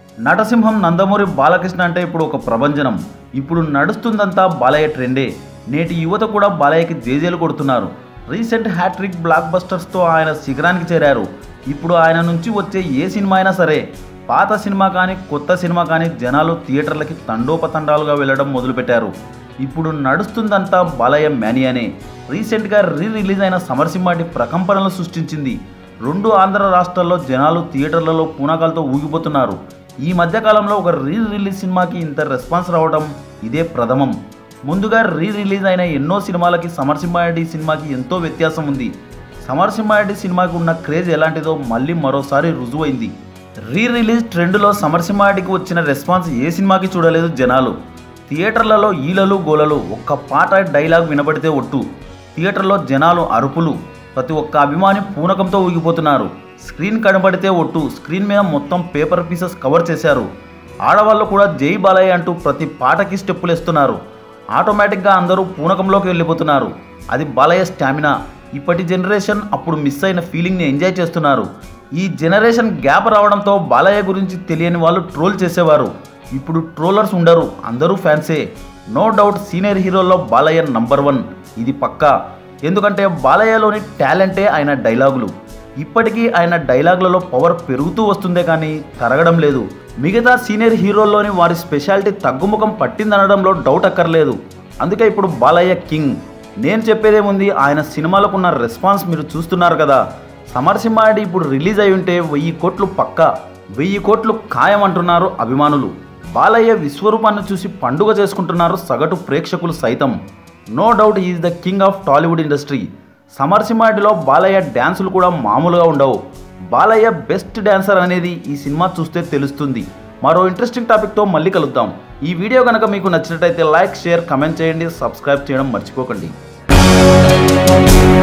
నటసింహం నందమూరి బాలకృష్ణ అంటే ఇప్పుడు ఒక ప్రభంజనం ఇప్పుడు నడుస్తుందంతా బాలయ్య ట్రెండే నేటి యువత కూడా బాలయ్యకి జేజేలు కొడుతున్నారు రీసెంట్ హ్యాట్రిక్ బ్లాక్ బస్టర్స్తో ఆయన శిఖరానికి చేరారు ఇప్పుడు ఆయన నుంచి వచ్చే ఏ సినిమా అయినా సరే పాత సినిమా కానీ కొత్త సినిమా కానీ జనాలు థియేటర్లకి తండోపతండాలుగా వెళ్ళడం మొదలుపెట్టారు ఇప్పుడు నడుస్తుందంతా బాలయ్య మ్యానియానే రీసెంట్గా రీ రిలీజ్ అయిన సమరసింహాటి ప్రకంపనలు సృష్టించింది రెండు ఆంధ్ర రాష్ట్రాల్లో జనాలు థియేటర్లలో పూనకాలతో ఊగిపోతున్నారు ఈ మధ్యకాలంలో ఒక రీ రిలీజ్ సినిమాకి ఇంత రెస్పాన్స్ రావడం ఇదే ప్రథమం ముందుగా రీ రిలీజ్ అయిన ఎన్నో సినిమాలకి సమరసింహారెడ్డి సినిమాకి ఎంతో వ్యత్యాసం ఉంది సమరసింహారెడ్డి సినిమాకి ఉన్న క్రేజ్ ఎలాంటిదో మళ్ళీ మరోసారి రుజువైంది రీ రిలీజ్ ట్రెండ్లో సమరసింహారెడ్డికి వచ్చిన రెస్పాన్స్ ఏ సినిమాకి చూడలేదు జనాలు థియేటర్లలో ఈలలు గోలలు ఒక్క పాట డైలాగ్ వినబడితే ఒట్టు థియేటర్లో జనాలు అరుపులు ప్రతి ఒక్క అభిమాని పూనకంతో ఊగిపోతున్నారు స్క్రీన్ కనబడితే ఒట్టు స్క్రీన్ మీద మొత్తం పేపర్ పీసెస్ కవర్ చేశారు ఆడవాళ్ళు కూడా జై బాలయ్య అంటూ ప్రతి పాటకి స్టెప్పులు ఇస్తున్నారు ఆటోమేటిక్గా అందరూ పూనకంలోకి వెళ్ళిపోతున్నారు అది బాలయ్య స్టామినా ఇప్పటి జనరేషన్ అప్పుడు మిస్ అయిన ఫీలింగ్ని ఎంజాయ్ చేస్తున్నారు ఈ జనరేషన్ గ్యాప్ రావడంతో బాలయ్య గురించి తెలియని వాళ్ళు ట్రోల్ చేసేవారు ఇప్పుడు ట్రోలర్స్ ఉండరు అందరూ ఫ్యాన్సే నో డౌట్ సీనియర్ హీరోల్లో బాలయ్య నంబర్ వన్ ఇది పక్కా ఎందుకంటే బాలయ్యలోని టాలెంటే ఆయన డైలాగులు ఇప్పటికీ ఆయన డైలాగులలో పవర్ పెరుగుతూ వస్తుందే కానీ తరగడం లేదు మిగతా సీనియర్ హీరోల్లోని వారి స్పెషాలిటీ తగ్గుముఖం పట్టిందనడంలో డౌట్ అక్కర్లేదు అందుకే ఇప్పుడు బాలయ్య కింగ్ నేను చెప్పేదేముంది ఆయన సినిమాలకు ఉన్న రెస్పాన్స్ మీరు చూస్తున్నారు కదా సమరసింహారెడ్డి ఇప్పుడు రిలీజ్ అయి ఉంటే వెయ్యి కోట్లు పక్కా వెయ్యి కోట్లు ఖాయం అంటున్నారు అభిమానులు బాలయ్య విశ్వరూపాన్ని చూసి పండుగ చేసుకుంటున్నారు సగటు ప్రేక్షకులు సైతం no doubt is the king of Tollywood industry సమరసింహారెడ్డిలో బాలయ్య డ్యాన్సులు కూడా మామూలుగా ఉండవు బాలయ్య బెస్ట్ డ్యాన్సర్ అనేది ఈ సినిమా చూస్తే తెలుస్తుంది మరో ఇంట్రెస్టింగ్ టాపిక్తో మళ్ళీ కలుద్దాం ఈ వీడియో కనుక మీకు నచ్చినట్టయితే లైక్ షేర్ కమెంట్ చేయండి సబ్స్క్రైబ్ చేయడం మర్చిపోకండి